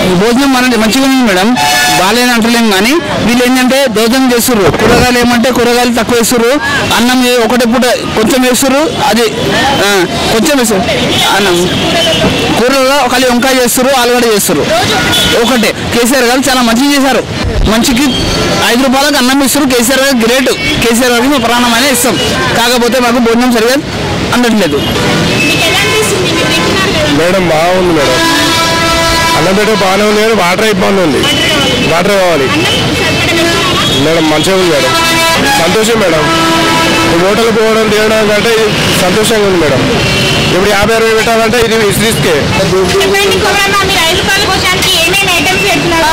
భోజనం మన మంచిగా ఉంది మేడం బాగాలేని అంటలేము కానీ వీళ్ళు ఏంటంటే దోజనం చేస్తుర్రు కూరగాయలు ఏమంటే కూరగాయలు తక్కువ వేస్తుర్రు అన్నం ఏ- ఒకటే పూట కొంచెం వేస్తుర్రు అది ఆ, కొంచెం వేస్తారు అన్నం కూరలో ఒకళ్ళు వంకాయ చేస్తారు ఆలుగడ్డ చేస్తారు ఒకటే కేసీఆర్ గారు చాలా మంచిగా చేశారు మంచికి ఐదు రూపాయలకు అన్నం ఇస్తారు కేసీఆర్ గారు గ్రేట్ కేసీఆర్ గారికి మా ప్రాణం అనే ఇస్తాం కాకపోతే మాకు భోజనం సరిగా అందట్లేదు మీకు ఎలా అనిపిస్తుంది మీరు తింటున్నారు కదా మేడం బాగుంది మేడం అన్నం పెట్టే బాగానే ఉంది కానీ వాటర్ ఇబ్బంది ఉంది వాటర్ కావాలి అన్నం సరిపడా పెడుతున్నారా మేడం మంచిగా ఉంది మేడం సంతోషం మేడం ఈ హోటల్ పోవడం తినడం కంటే ఇది సంతోషంగా ఉంది మేడం ఇప్పుడు యాభై అరవై పెట్టాలంటే ఇది రిస్కే చెప్పండి ఇంకొకరన్నా మీరు ఐదు రూపాయల భోజనానికి ఏమేమి ఐటమ్స్ పెడుతున్నారు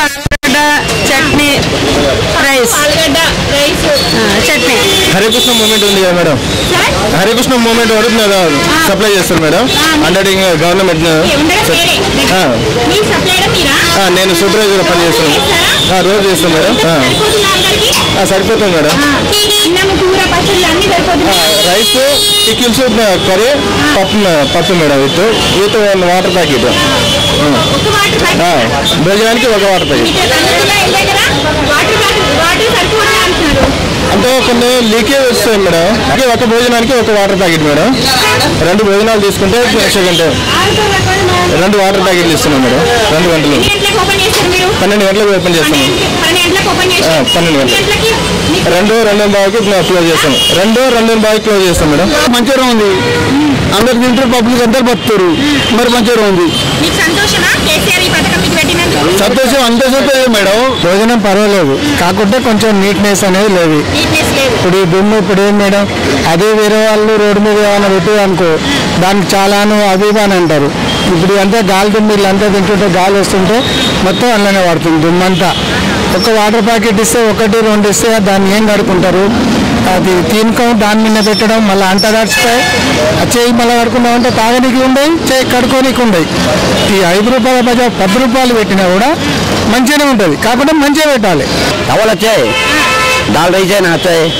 చట్నీ రైస్ ఆలుగడ్డ రైస్ చట్నీ హరికృష్ణ మూమెంట్ ఉంది కదా మేడం సార్ హరికృష్ణ మూమెంట్ పడుతుంది కదా సప్లై చేస్తారు మేడం అంటే గవర్నమెంట్ ఉండడం వేరే ఆ. మీరు సప్లైడం మీరా నేను సూపర్వైజర్ పని చేస్తాను ఆ, రోజు చేస్తాను మేడం ఆ. సరిపోతుందా అందరికి ఆ, సరిపోతుంది మేడం అన్నం కూర పచ్చళ్ళు అన్ని సరిపోతున్నాయి రైస్ చికెన్స్ కర్రీ పప్పు పప్పు madam with with water packet ఒక వాటర్ ప్యాకెట్ భోజనానికి ఒక వాటర్ ప్యాకెట్ ఇక్కడ అందులో ఏం దగ్గర వాటర్ ప్యాకెట్ వాటర్ సరిపోతా అంటున్నారు అంటే కొన్ని లీకేజ్ వస్తాయి మేడం అది ఒక భోజనానికి ఒక వాటర్ ప్యాకెట్ మేడం రెండు భోజనాలు తీసుకుంటే సెకండ్ రెండు వాటర్ ప్యాకెట్లు ఇస్తున్నాం మేడం రెండు గంటలు ఎన్ని గంటలకు ఓపెన్ చేస్తారు మీరు పన్నెండు గంటలకు ఓపెన్ చేస్తాము పన్నెండు గంటలకు ఓపెన్ చేసి ఆ, పన్నెండు ఎన్ని గంటలకు. గంటలకి మీకు రెండు రెండు బాగా క్లోజ్ చేస్తాం రెండు రెండు బాగా క్లోజ్ చేస్తాం మేడం మంచిగా ఉంది అందరు తింటారు పబ్లిక్ అందరు బతుకుతారు మరి మంచిగా ఉంది మీకు సంతోషమా కేసీఆర్ ఈ పథకం మీకు పెట్టినందుకు సంతోషం అంతే సంతోషం మేడం భోజనం పర్వాలేదు కాకుంటే కొంచెం నీట్నెస్ అనేది లేదు నీట్నెస్ లేదు ఇప్పుడు ఈ దుమ్ము ఇప్పుడు ఏం మేడం అదే వేరే వాళ్ళు రోడ్డు మీద ఏమైనా పెట్టి అనుకో దానికి చాలాను అది ఇది అని అంటారు ఇప్పుడు అంతా గాలి దుమ్ము వీళ్ళంతా తింటుంటే గాలి వస్తుంటే మొత్తం అందులోనే పడుతుంది దుమ్ము అంతా ఒక వాటర్ ప్యాకెట్ ఇస్తే ఒకటి రెండు ఇస్తే దాన్ని ఏం కడుకుంటారు అది తినకం దాని మీద పెట్టడం మళ్ళీ అంట దాచిపోయి ఆ చేయి మళ్ళీ కడుకుందాం అంటే తాగనీకి ఉండయి చేయి కడుకోనీకి ఉండయి ఈ ఐదు రూపాయల బజా పది రూపాయలు పెట్టినా కూడా మంచిగానే ఉంటుంది కాకుండా మంచిగా పెట్టాలి चावल अच्छा है दाल रही है ना अच्छा है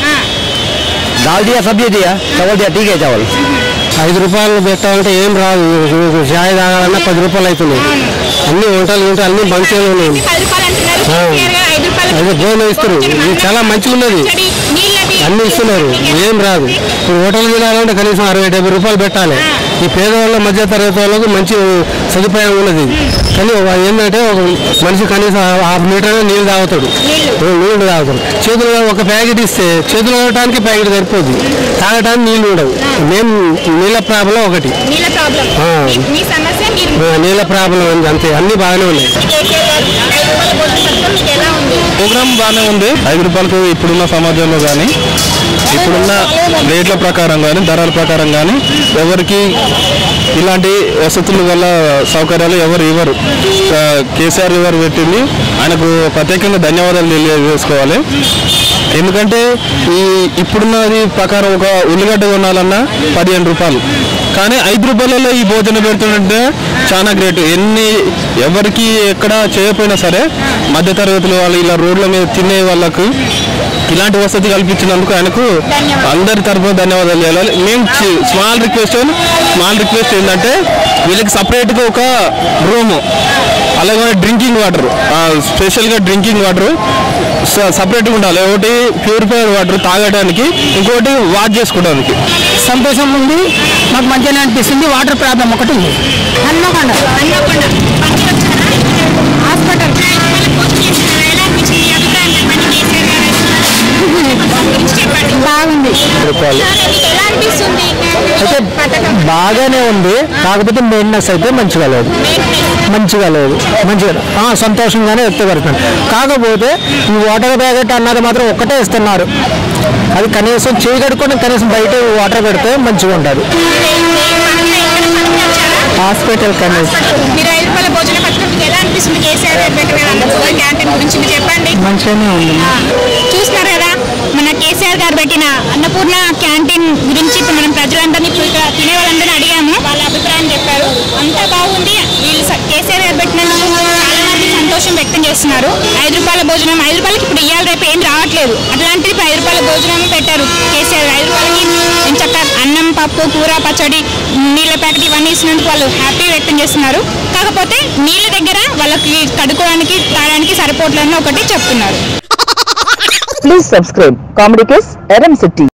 दाल दिया सब्जी दिया चावल दिया ठीक है चावल ఐదు రూపాయలు పెట్టాలంటే ఏం రాదు చాయ్ తాగాలన్నా పది రూపాయలు అవుతుంది అన్ని వంటలు గింటలు అన్ని మంచిగా ఉన్నాయి పది రూపాయలు అంటున్నారు కేసీఆర్ గారు ఐదు రూపాయలు అదే భోజనం ఇస్తారు ఇది చాలా మంచిగా ఉన్నది పచ్చడి, నీళ్ళది అన్ని ఇస్తున్నారు ఏం రాదు ఇప్పుడు హోటల్ తినాలంటే కనీసం అరవై డెబ్బై రూపాయలు పెట్టాలి ఈ పేదవాళ్ళ మధ్య తరగతి వాళ్ళకు మంచి సదుపాయం ఉన్నది కానీ ఒక ఏంటంటే ఒక మనిషి కనీసం హాఫ్ మీటర్ నీళ్ళు తాగుతాడు నీళ్ళు తాగుతాడు చేతులు ఒక ప్యాకెట్ ఇస్తే చేతులు తాగడానికి ప్యాకెట్ సరిపోద్ది తాగడానికి నీళ్ళు ఉండవు మేము నీళ్ళ ప్రాబ్లం ఒకటి నీళ్ళ ప్రాబ్లం ఆ. మీ సమస్య మీరు ఆ, నీళ్ళ ప్రాబ్లం ఉంది అంతే అన్ని బాగానే ఉన్నాయి కేసీఆర్ గారు ఐదు రూపాయల భోజన పథకం మీకు ఎలా ఉంది ప్రోగ్రామ్ బాగానే ఉంది ఐదు రూపాయలకు ఇప్పుడున్న సమాజంలో కానీ ఇప్పుడున్న రేట్ల ప్రకారం కానీ ధరల ప్రకారం కానీ ఎవరికి ఇలాంటి వసతులు వల్ల సౌకర్యాలు ఎవరు ఇవ్వరు ఆ, కేసీఆర్ ఎవరు పెట్టింది ఆయనకు ప్రత్యేకంగా ధన్యవాదాలు తెలియజేసుకోవాలి ఎందుకంటే ఈ ఇప్పుడున్నది ప్రకారం ఒక ఉల్లిగడ్డ కొనాలన్నా పదిహేను రూపాయలు కానీ ఐదు రూపాయలలో ఈ భోజనం పెడుతుంటే చాలా గ్రేట్ ఎన్ని ఎవరికి ఎక్కడ చేయకపోయినా సరే మధ్యతరగతులు వాళ్ళు ఇలా రోడ్ల మీద తినే వాళ్ళకు ఇలాంటి వసతి కల్పించినందుకు ఆయనకు అందరి తరఫున ధన్యవాదాలు చేయాలి మేము స్మాల్ రిక్వెస్ట్ స్మాల్ రిక్వెస్ట్ ఏంటంటే వీళ్ళకి సపరేట్గా ఒక రూము అలాగే డ్రింకింగ్ వాటర్ స్పెషల్గా డ్రింకింగ్ వాటర్ సపరేట్గా ఉండాలి ఒకటి ప్యూరిఫైడ్ వాటర్ తాగడానికి ఇంకోటి వాష్ చేసుకోవడానికి సంతోషం ఉంది మాకు మంచిగానే అనిపిస్తుంది వాటర్ ప్రాబ్లం ఒకటి ఉంది హన్మకొండ హన్మకొండ పంచి వచ్చారా హాస్పిటల్ ఐదు రూపాయల భోజనం చేస్తున్నారు ఎలా అనిపించింది మీ అభిప్రాయం చెప్పండి కేసీఆర్ గారు పథకం గురించి చెప్పండి బాగుంది రూపాయలు సార్, మీకు ఎలా అనిపిస్తుంది అయితే పథకం బాగానే ఉంది కాకపోతే మెయింటెనెన్స్ అయితే మంచిగా లేదు మెయింటెనెన్స్ మంచిగా లేదు మంచిగా ఆ, సంతోషంగానే వ్యక్తపడుతున్నాను కాకపోతే ఈ వాటర్ ప్యాకెట్ అన్నది మాత్రం ఒక్కటే ఇస్తున్నారు అది కనీసం చేయి కడుక్కొని కనీసం బయట వాటర్ పెడితే మంచిగా ఉంటుంది హాస్పిటల్ కనీసం మీరు ఐదు రూపాయల భోజన పథకం మీకు ఎలా అనిపిస్తుంది కేసీఆర్ గారు పెట్టిన అన్నపూర్ణ క్యాంటీన్ గురించి మీరు చెప్పండి మంచిగానే ఉంది ఆ, చూస్తున్నారు కదా మన కేసీఆర్ గారు పెట్టిన అన్నపూర్ణ క్యాంటీన్ గురించి ఇప్పుడు మనం ప్రజలందరినీ ఇప్పుడు ఇక్కడ తినే వాళ్ళందరినీ అడిగాము వాళ్ళ అభిప్రాయం చెప్పారు అంతా బాగుంది వీళ్ళు స- కేసీఆర్ గారు పెట్టినందుకు చాలా మంది సంతోషం వ్యక్తం చేస్తున్నారు ఐదు రూపాయల భోజనం ఐదు రూపాయలకి ఇప్పుడు ఇవాళ రేపు ఏం రావట్లేదు అట్లాంటిది ఇప్పుడు ఐదు రూపాయల భోజనం పెట్టారు కేసీఆర్ గారు. ఐదు రూపాయలకి చక్కగా అన్నం పప్పు కూర పచ్చడి నీళ్ళ ప్యాకెట్ ఇవన్నీ ఇచ్చినందుకు వాళ్ళు హ్యాపీ వ్యక్తం చేస్తున్నారు కాకపోతే నీళ్ళ దగ్గర వాళ్ళకి కడుక్కోవడానికి తాగడానికి సరిపోవట్లేదని ఒకటి చెప్తున్నారు Please subscribe Comedy Kiss RM City.